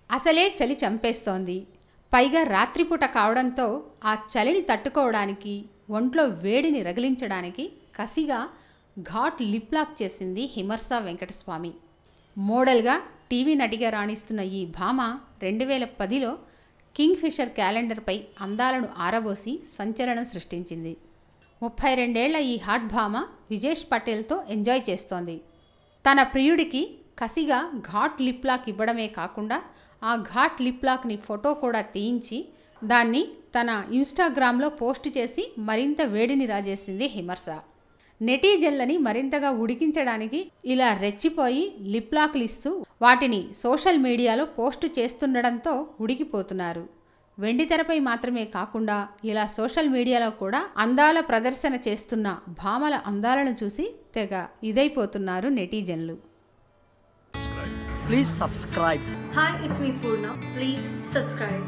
అసలే చలి చంపేస్తోంది పైగా రాత్రిపూట కావడంతో ఆ చలిని తట్టుకోవడానికి ఒంట్లో వేడిని రగిలించడానికి కసిగా ఘాట్ లిప్ లాక్ చేసింది హిమర్స వెంకటస్వామి మోడల్గా టీవీ నటిగా రాణిస్తున్న ఈ భామ రెండు వేల పదిలో కింగ్ ఫిషర్ క్యాలెండర్పై అందాలను ఆరబోసి సంచలనం సృష్టించింది ముప్పై రెండేళ్ల ఈ హాట్ భామ విజేష్ పటేల్తో ఎంజాయ్ చేస్తోంది తన ప్రియుడికి కసిగా ఘాట్ లిప్ లాక్ ఇవ్వడమే కాకుండా ఆ ఘాట్ లిప్ లాక్ని ఫోటో కూడా తీయించి దాన్ని తన ఇన్స్టాగ్రామ్లో పోస్ట్ చేసి మరింత వేడిని రాజేసింది హిమర్స నెటిజన్లని మరింతగా ఉడికించడానికి ఇలా రెచ్చిపోయి లిప్ లాక్లు ఇస్తూ వాటిని సోషల్ మీడియాలో పోస్ట్ చేస్తుండడంతో ఉడికిపోతున్నారు వెండితెరపై మాత్రమే కాకుండా ఇలా సోషల్ మీడియాలో కూడా అందాల ప్రదర్శన చేస్తున్న భామల అందాలను చూసి తెగ ఇదైపోతున్నారు నెటిజన్లు Please subscribe. Hi, it's me Purna. Please subscribe.